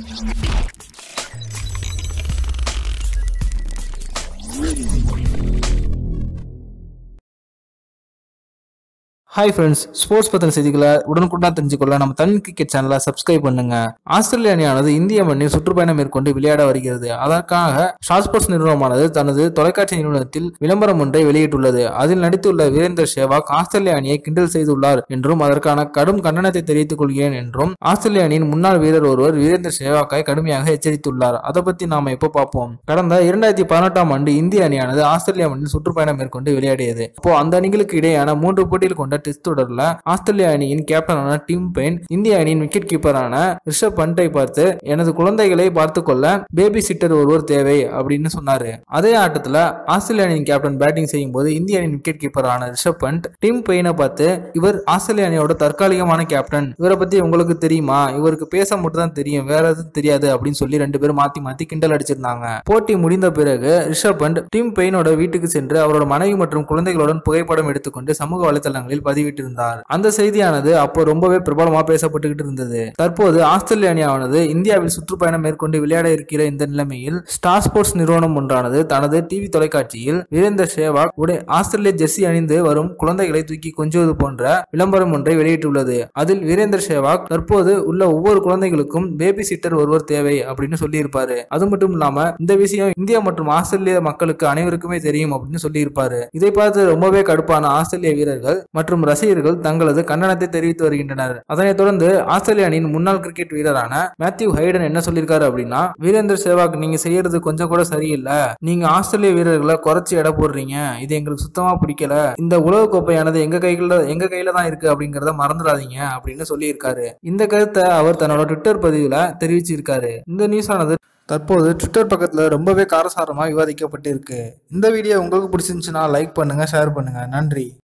hi friends sports பத்தின செய்திகளை உடனுக்குடன் தெரிஞ்சுக்கொள்ள நம்ம தமிழ் கிரிக்கெட் சேனலை சப்ஸ்கிரைப் பண்ணுங்க ஆஸ்திரேலிய அணியானது இந்திய மண்ணில் சுற்றுப்பயணம் மேற்கொண்டு விளையாட வருகிறது அதற்காக ஸ்டார் ஸ்போர்ட்ஸ் நிறுவனமானது தனது தொலைக்காட்சி நிறுவனத்தில் விளம்பரம் ஒன்றை வெளியிட்டுள்ளது அதில் நடித்துள்ள வீரேந்தர் சேவாக் ஆஸ்திரேலிய அணியை கிண்டல் செய்துள்ளார் என்றும் அதற்கான கடும் கண்டனத்தை தெரிவித்துக் கொள்கிறேன் என்றும் ஆஸ்திரேலிய அணியின் முன்னாள் வீரர் ஒருவர் வீரேந்தர் சேவாக்கை கடுமையாக எச்சரித்துள்ளார் அதை பத்தி நாம இப்போ பார்ப்போம் கடந்த இரண்டாயிரத்தி பதினெட்டாம் ஆண்டு இந்திய அணியானது ஆஸ்திரேலியா மண்ணில் சுற்றுப்பயணம் மேற்கொண்டு விளையாடியது அப்போ அந்த அணிகளுக்கு இடையேயான மூன்று போட்டியில் கொண்ட டெஸ்ட் தொடர்ல ஆஸ்திரேலிய அணியின் கேப்டனான டிம் பெயின் இந்திய அணியின் விக்கெட் கீப்பரான ரிஷப் பண்டை பார்த்து எனது குழந்தைகளை பார்த்துக் கொள்ள பேபி சிட்டர் ஒருவர் தேவை அப்படின்னு சொன்னாரு அதே ஆட்டத்துல ஆஸ்திரேலிய அணியின் கேப்டன் பேட்டிங் செய்யும் போது இந்திய அணியின் விக்கெட் கீப்பரான ரிஷப் பண்ட் டிம் பெயினை பார்த்து இவர் ஆஸ்திரேலிய அணியோட தற்காலிகமான கேப்டன் இவரை பத்தி உங்களுக்கு தெரியுமா இவருக்கு பேச மட்டும் தான் தெரியும் வேற எதுவும் தெரியாது அப்படின்னு சொல்லி ரெண்டு பேரும் மாத்தி மாத்தி கிண்டல் அடிச்சிருந்தாங்க போட்டி முடிந்த பிறகு ரிஷப் பண்ட் டிம் பெயினோட வீட்டுக்கு சென்று அவரோட மனைவி மற்றும் குழந்தைகளுடன் புகைப்படம் எடுத்துக்கொண்டு சமூக வலைதளங்களில் பதிவிட்டிருந்தார் அந்த செய்தியானது அப்போ ரொம்பவே பிரபலமா பேசப்பட்டுக்கிட்டு இருந்தது தற்போது ஆஸ்திரேலிய அணியானது இந்தியாவில் சுற்றுப்பயணம் மேற்கொண்டு விளையாட இருக்கிற இந்த நிலைமையில் ஸ்டார் ஸ்போர்ட்ஸ் நிறுவனம் ஒன்றானது தனது டிவி தொலைக்காட்சியில் வீரேந்தர் சேவாக் உடைய ஆஸ்திரேலிய ஜெர்சி அணிந்து வரும் குழந்தைகளை தூக்கி கொஞ்சுவது போன்ற விளம்பரம் ஒன்றை வெளியிட்டுள்ளது அதில் வீரேந்தர் சேவாக் தற்போது உள்ள ஒவ்வொரு குழந்தைகளுக்கும் பேபி சிட்டர் ஒருவர் தேவை அப்படின்னு சொல்லியிருப்பாரு அது மட்டும் இல்லாம இந்த விஷயம் இந்தியா மற்றும் ஆஸ்திரேலிய மக்களுக்கு அனைவருக்குமே தெரியும் அப்படின்னு சொல்லியிருப்பாரு இதை பார்த்து ரொம்பவே கடுப்பான ஆஸ்திரேலிய வீரர்கள் மற்றும் ரசிகர்கள் தங்களது கண்டனத்தை தெரிவித்து வருகின்றனர் அதனைத் தொடர்ந்து ஆஸ்திரேலிய அணியின் முன்னாள் கிரிக்கெட் வீரரான மேத்யூ ஹைடன் என்ன சொல்லியிருக்காரு அப்படின்னா வீரேந்தர் சேவாக் நீங்க செய்யறது கொஞ்சம் கூட சரியில்லை நீங்க ஆஸ்திரேலிய வீரர்களை குறைச்சி எடை போடுறீங்க இது எங்களுக்கு சுத்தமா பிடிக்கல இந்த உலக கோப்பையானது எங்க கையில எங்க கையில தான் இருக்கு அப்படிங்கறத மறந்துடாதீங்க அப்படின்னு சொல்லியிருக்காரு இந்த கருத்தை அவர் தன்னோட ட்விட்டர் பதிவுல தெரிவிச்சிருக்காரு இந்த நியூஸ் ஆனது தற்போது ட்விட்டர் பக்கத்துல ரொம்பவே காரசாரமா விவாதிக்கப்பட்டு இருக்கு இந்த வீடியோ உங்களுக்கு பிடிச்சிருந்துச்சுன்னா லைக் பண்ணுங்க ஷேர் பண்ணுங்க நன்றி